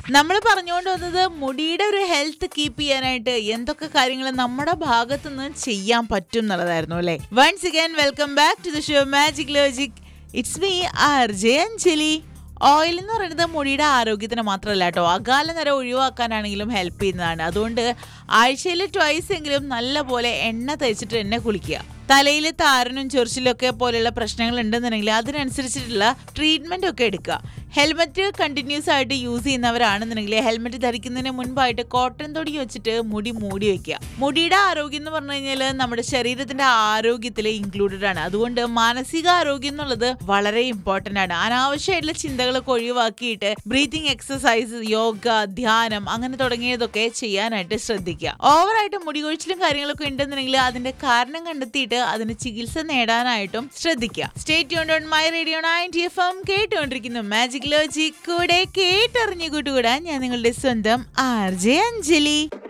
നമ്മൾ പറഞ്ഞുകൊണ്ട് വന്നത് മുടിയുടെ ഒരു ഹെൽത്ത് കീപ്പ് ചെയ്യാനായിട്ട് എന്തൊക്കെ കാര്യങ്ങൾ നമ്മുടെ ഭാഗത്തു നിന്ന് ചെയ്യാൻ പറ്റും എന്നുള്ളതായിരുന്നു അല്ലേ once again welcome back to the show magic logic it's me R J Anjali oil എന്ന് പറയുന്നത് മുടിയുടെ ആരോഗ്യത്തിന് മാത്രമല്ല കേട്ടോ അകാല നിര ഒഴിവാക്കാനാണെങ്കിലും ഹെൽപ്പ് ചെയ്യുന്നതാണ് അതുകൊണ്ട് ആഴ്ചയിൽ ട്വൈസ് എങ്കിലും നല്ല പോലെ എണ്ണ തേച്ചിട്ട് എണ്ണ കുളിക്കുക തലയിൽ താരനും ചൊറിച്ചിലും ഒക്കെ പോലെയുള്ള പ്രശ്നങ്ങൾ ഉണ്ടെന്നുണ്ടെങ്കിൽ അതിനനുസരിച്ചിട്ടുള്ള ട്രീറ്റ്മെന്റ് ഒക്കെ എടുക്കുക ഹെൽമെറ്റ് കണ്ടിന്യൂസ് ആയിട്ട് യൂസ് ചെയ്യുന്നവരാണെന്നുണ്ടെങ്കിൽ ഹെൽമെറ്റ് ധരിക്കുന്നതിന് മുൻപായിട്ട് കോട്ടൺ തൊടി വെച്ചിട്ട് മുടി മൂടി വെക്കുക മുടിയുടെ ആരോഗ്യം എന്ന് പറഞ്ഞു കഴിഞ്ഞാൽ നമ്മുടെ ശരീരത്തിന്റെ ആരോഗ്യത്തിൽ ഇൻക്ലൂഡഡ് ആണ് അതുകൊണ്ട് മാനസിക ആരോഗ്യം എന്നുള്ളത് വളരെ ഇമ്പോർട്ടന്റ് ആണ് അനാവശ്യമായിട്ടുള്ള ചിന്തകളൊക്കെ ഒഴിവാക്കിയിട്ട് ബ്രീതിങ് എക്സസൈസ് യോഗ ധ്യാനം അങ്ങനെ തുടങ്ങിയതൊക്കെ ചെയ്യാനായിട്ട് ശ്രദ്ധിക്കുക ഓവറായിട്ട് മുടി കൊഴിച്ചിലും കാര്യങ്ങളൊക്കെ ഉണ്ടെന്നുണ്ടെങ്കിൽ അതിന്റെ കാരണം കണ്ടെത്തിയിട്ട് അതിന് ചികിത്സ നേടാനായിട്ടും ശ്രദ്ധിക്കുക stay on my radio ninety F M കേട്ടുകൊണ്ടിരിക്കുന്നു മാജിക് ലോജിക് കൂടെ കേട്ടറിഞ്ഞു കൂട്ടുകൂടാൻ ഞാൻ നിങ്ങളുടെ സ്വന്തം ആർ ജെ അഞ്ജലി